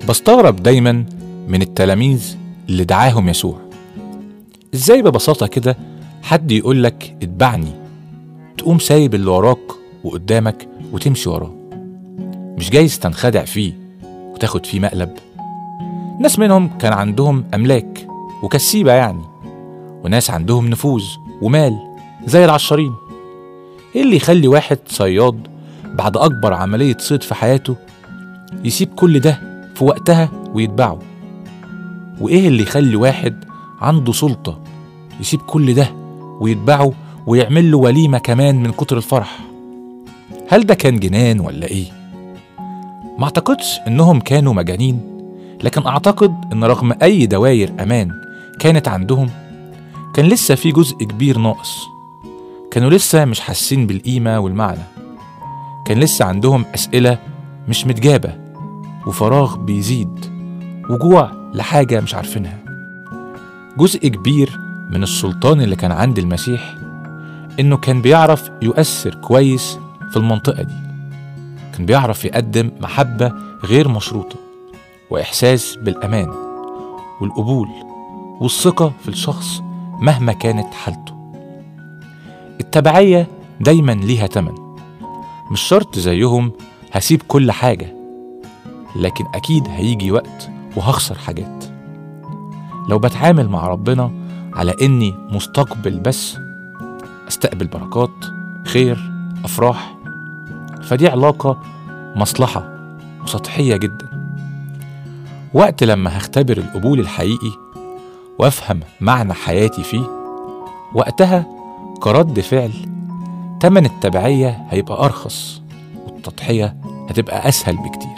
بستغرب دايما من التلاميذ اللي دعاهم يسوع ازاي ببساطة كده حد يقول لك اتبعني تقوم سايب اللي وراك وقدامك وتمشي وراه مش جايز تنخدع فيه وتاخد فيه مقلب ناس منهم كان عندهم أملاك وكسيبة يعني وناس عندهم نفوذ ومال زي العشارين ايه اللي يخلي واحد صياد بعد أكبر عملية صيد في حياته يسيب كل ده في وقتها ويتبعه وإيه اللي يخلي واحد عنده سلطة يسيب كل ده ويتبعه ويعمل له وليمة كمان من كتر الفرح هل ده كان جنان ولا إيه؟ ما أعتقدش إنهم كانوا مجانين لكن أعتقد إن رغم أي دواير أمان كانت عندهم كان لسه في جزء كبير ناقص كانوا لسه مش حاسين بالقيمة والمعنى كان لسه عندهم أسئلة مش متجابة وفراغ بيزيد وجوع لحاجة مش عارفينها جزء كبير من السلطان اللي كان عند المسيح إنه كان بيعرف يؤثر كويس في المنطقة دي كان بيعرف يقدم محبة غير مشروطة وإحساس بالأمان والقبول والثقة في الشخص مهما كانت حالته التبعية دايما ليها تمن مش شرط زيهم هسيب كل حاجة لكن أكيد هيجي وقت وهخسر حاجات لو بتعامل مع ربنا على إني مستقبل بس أستقبل بركات خير أفراح فدي علاقة مصلحة وسطحية جدا وقت لما هختبر القبول الحقيقي وافهم معنى حياتي فيه وقتها كرد فعل تمن التبعية هيبقى أرخص والتضحية هتبقى أسهل بكتير